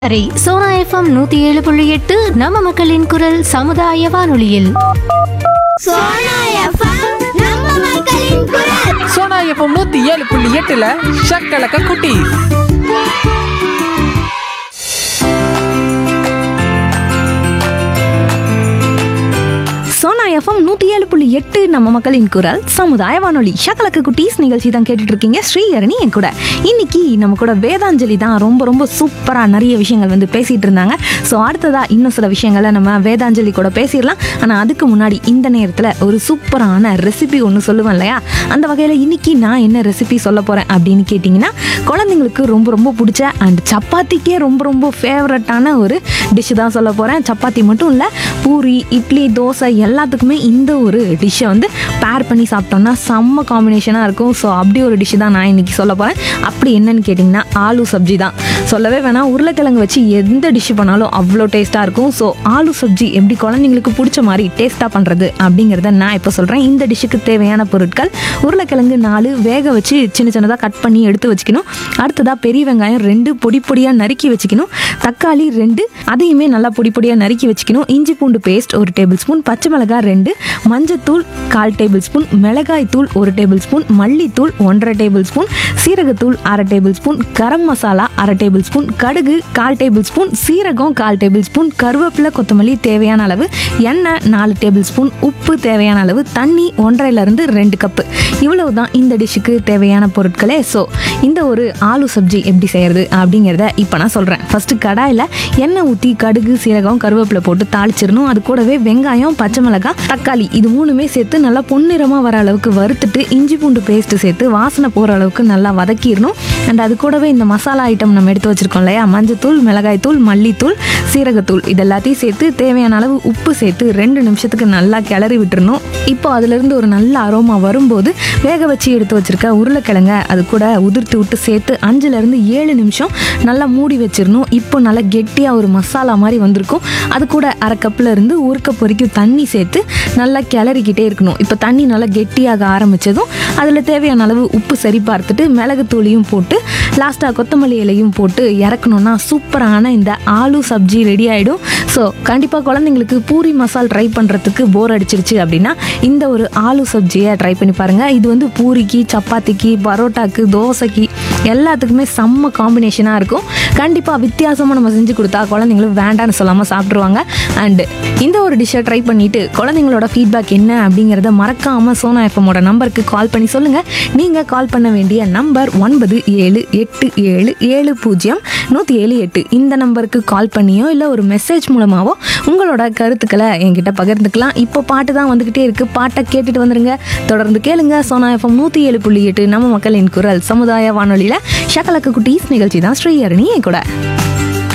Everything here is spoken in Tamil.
வரை சோனா எஃப்எம் நூத்தி ஏழு புள்ளி எட்டு நம்ம மக்களின் குரல் சமுதாய வானொலியில் சோனா எஃப்எம் நம்ம மக்களின் குரல் சோனா எஃப்எம் நூத்தி ஏழு புள்ளி எட்டுல ஷக்கலக்க குட்டி சோனா எஃப்எம் நூற்றி ஏழு புள்ளி எட்டு நம்ம மக்களின் குரல் சமுதாய வானொலி ஷக்கலக்கு குட்டீஸ் நிகழ்ச்சி தான் கேட்டுட்டு இருக்கீங்க ஸ்ரீஹரணி என் கூட இன்னைக்கு நம்ம கூட வேதாஞ்சலி தான் ரொம்ப ரொம்ப சூப்பராக நிறைய விஷயங்கள் வந்து பேசிட்டு இருந்தாங்க ஸோ அடுத்ததா இன்னும் சில விஷயங்களை நம்ம வேதாஞ்சலி கூட பேசிடலாம் ஆனால் அதுக்கு முன்னாடி இந்த நேரத்தில் ஒரு சூப்பரான ரெசிபி ஒன்று சொல்லுவேன் இல்லையா அந்த வகையில் இன்னைக்கு நான் என்ன ரெசிபி சொல்ல போகிறேன் அப்படின்னு கேட்டிங்கன்னா குழந்தைங்களுக்கு ரொம்ப ரொம்ப பிடிச்ச அண்ட் சப்பாத்திக்கே ரொம்ப ரொம்ப ஃபேவரட்டான ஒரு டிஷ்ஷு தான் சொல்ல போகிறேன் சப்பாத்தி மட்டும் இல்லை பூரி இட்லி தோசை எல்லாத்துக்குமே இந்த ஒரு டிஷ்ஷை வந்து பேர் பண்ணி சாப்பிட்டோம்னா செம்ம காம்பினேஷனாக இருக்கும் ஸோ அப்படி ஒரு டிஷ்ஷு தான் நான் இன்னைக்கு சொல்ல போகிறேன் அப்படி என்னன்னு கேட்டிங்கன்னா ஆலு சப்ஜி தான் சொல்லவே வேணாம் உருளைக்கிழங்கு வச்சு எந்த டிஷ்ஷு பண்ணாலும் அவ்வளோ டேஸ்ட்டாக இருக்கும் ஸோ ஆலு சப்ஜி எப்படி குழந்தைங்களுக்கு பிடிச்ச மாதிரி டேஸ்ட்டாக பண்ணுறது அப்படிங்கிறத நான் இப்போ சொல்கிறேன் இந்த டிஷ்ஷுக்கு தேவையான பொருட்கள் உருளைக்கிழங்கு நாலு வேக வச்சு சின்ன சின்னதாக கட் பண்ணி எடுத்து வச்சுக்கணும் அடுத்ததாக பெரிய வெங்காயம் ரெண்டு பொடி பொடியாக நறுக்கி வச்சுக்கணும் தக்காளி ரெண்டு அதையுமே நல்லா பொடி பொடியாக நறுக்கி வச்சுக்கணும் இஞ்சி பூண்டு பேஸ்ட் ஒரு டேபிள் ஸ்பூன் பச்சை மிளகாய் ரெண்டு மஞ்சத்தூள் கால் டேபிள் ஸ்பூன் மிளகாய் தூள் ஒரு டேபிள் ஸ்பூன் மல்லித்தூள் ஒன்றரை டேபிள் ஸ்பூன் சீரகத்தூள் அரை டேபிள் ஸ்பூன் கரம் மசாலா அரை டேபிள் ஸ்பூன் கடுகு கால் டேபிள் ஸ்பூன் சீரகம் கால் டேபிள் ஸ்பூன் கருவேப்பிலை கொத்தமல்லி தேவையான அளவு எண்ணெய் நாலு டேபிள் ஸ்பூன் உப்பு தேவையான அளவு தண்ணி ஒன்றரைலேருந்து ரெண்டு கப்பு இவ்வளவு தான் இந்த டிஷ்ஷுக்கு தேவையான பொருட்களே ஸோ இந்த ஒரு ஆலு சப்ஜி எப்படி செய்யறது அப்படிங்கிறத இப்போ நான் சொல்கிறேன் ஃபஸ்ட்டு கடாயில் எண்ணெய் ஊற்றி கடுகு சீரகம் கருவேப்பிலை போட்டு தாளிச்சிடணும் அது கூடவே வெங்காயம் பச்சை மிளகாய் தக்காளி இது மூணுமே சேர்த்து நல்லா பொன்னிறமாக வர அளவுக்கு வறுத்துட்டு இஞ்சி பூண்டு பேஸ்ட்டு சேர்த்து வாசனை போகிற அளவுக்கு நல்லா வதக்கிடணும் அண்ட் அது கூடவே இந்த மசாலா ஐட்டம் நம்ம எடுத்து வச்சிருக்கோம் இல்லையா மஞ்சத்தூள் மிளகாய்த்தூள் மல்லித்தூள் சீரகத்தூள் இது எல்லாத்தையும் சேர்த்து தேவையான அளவு உப்பு சேர்த்து ரெண்டு நிமிஷத்துக்கு நல்லா கிளறி விட்டுறணும் இப்போ அதுலேருந்து ஒரு நல்ல அரோமா வரும்போது வேக வச்சு எடுத்து வச்சிருக்க உருளைக்கிழங்க அது கூட உதிர்த்து விட்டு சேர்த்து அஞ்சுலேருந்து ஏழு நிமிஷம் நல்லா மூடி வச்சிடணும் இப்போ நல்லா கெட்டியாக ஒரு மசாலா மாதிரி வந்திருக்கும் அது கூட அரை கப்பில் இருந்து ஒரு கப் வரைக்கும் தண்ணி சேர்த்து நல்லா கிளறிக்கிட்டே இருக்கணும் இப்போ தண்ணி நல்லா கெட்டியாக ஆரம்பித்ததும் அதில் தேவையான அளவு உப்பு சரி பார்த்துட்டு மிளகுத்தூளியும் போட்டு லாஸ்ட்டாக கொத்தமல்லி இலையும் போட்டு இறக்கணும்னா சூப்பரான இந்த ஆலு சப்ஜி ரெடி ஆகிடும் ஸோ கண்டிப்பாக குழந்தைங்களுக்கு பூரி மசால் ட்ரை பண்ணுறதுக்கு போர் அடிச்சிருச்சு அப்படின்னா இந்த ஒரு ஆலு சப்ஜியை ட்ரை பண்ணி பாருங்கள் இது வந்து பூரிக்கு சப்பாத்திக்கு பரோட்டாக்கு தோசைக்கு எல்லாத்துக்குமே செம்ம காம்பினேஷனாக இருக்கும் கண்டிப்பாக வித்தியாசமாக நம்ம செஞ்சு கொடுத்தா குழந்தைங்களும் வேண்டான்னு சொல்லாமல் சாப்பிட்ருவாங்க அண்டு இந்த ஒரு டிஷ்ஷை ட்ரை பண்ணிவிட்டு குழந்தைங்களோட ஃபீட்பேக் என்ன அப்படிங்கிறத மறக்காமல் சோனா எஃப்எம்மோட நம்பருக்கு கால் பண்ணி சொல்லுங்கள் நீங்கள் கால் பண்ண வேண்டிய நம்பர் ஒன்பது ஏழு எட்டு ஏழு ஏழு பூஜ்ஜியம் நூற்றி ஏழு எட்டு இந்த நம்பருக்கு கால் பண்ணியோ இல்லை ஒரு மெசேஜ் மூலமாகவோ உங்களோட கருத்துக்களை என்கிட்ட பகிர்ந்துக்கலாம் இப்போ பாட்டு தான் வந்துக்கிட்டே இருக்குது பாட்டை கேட்டுட்டு வந்துருங்க தொடர்ந்து கேளுங்க சோனா எஃப்எம் நூற்றி ஏழு புள்ளி எட்டு நம்ம மக்களின் குரல் சமுதாய வானொலியில் ஷக்கலக்கு குட்டீஸ் நிகழ்ச்சி தான் ஸ்ரீஹரணி என் கூட